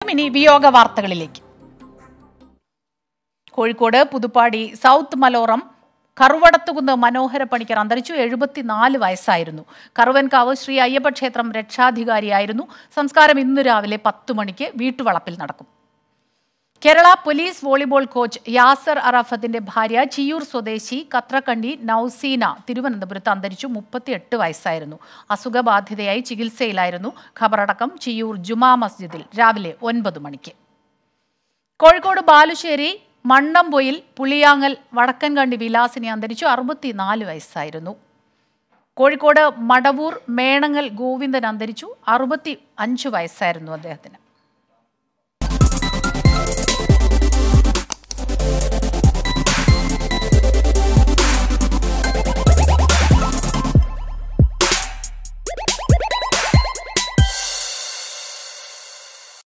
ഇനി വിയോഗ വാർത്തകളിലേക്ക് കോഴിക്കോട് പുതുപ്പാടി സൗത്ത് മലോറം കറുവടത്തുകുന്ന് മനോഹര പണിക്കർ അന്തരിച്ചു എഴുപത്തിനാല് വയസ്സായിരുന്നു കറുവൻകാവ് ശ്രീ അയ്യപ്പ ക്ഷേത്രം രക്ഷാധികാരിയായിരുന്നു സംസ്കാരം ഇന്ന് രാവിലെ പത്തു മണിക്ക് വീട്ടുവളപ്പിൽ നടക്കും Kerala police volleyball coach Yasar അറാഫത്തിന്റെ ഭാര്യ ചിയൂർ സ്വദേശി കത്രക്കണ്ടി നൌസീന തിരുവനന്തപുരത്ത് അന്തരിച്ചു മുപ്പത്തിയെട്ട് വയസ്സായിരുന്നു അസുഖബാധിതയായി ചികിത്സയിലായിരുന്നു ഖബറടക്കം ചിയൂർ ജുമാ മസ്ജിദിൽ രാവിലെ ഒൻപത് മണിക്ക് കോഴിക്കോട് ബാലുശ്ശേരി മണ്ണമ്പൊയിൽ പുളിയാങ്ങൽ വടക്കൻകണ്ടി വിലാസിനി അന്തരിച്ചു അറുപത്തിനാല് വയസ്സായിരുന്നു കോഴിക്കോട് മടവൂർ മേണങ്ങൽ ഗോവിന്ദൻ അന്തരിച്ചു അറുപത്തി അഞ്ച് വയസ്സായിരുന്നു അദ്ദേഹത്തിന്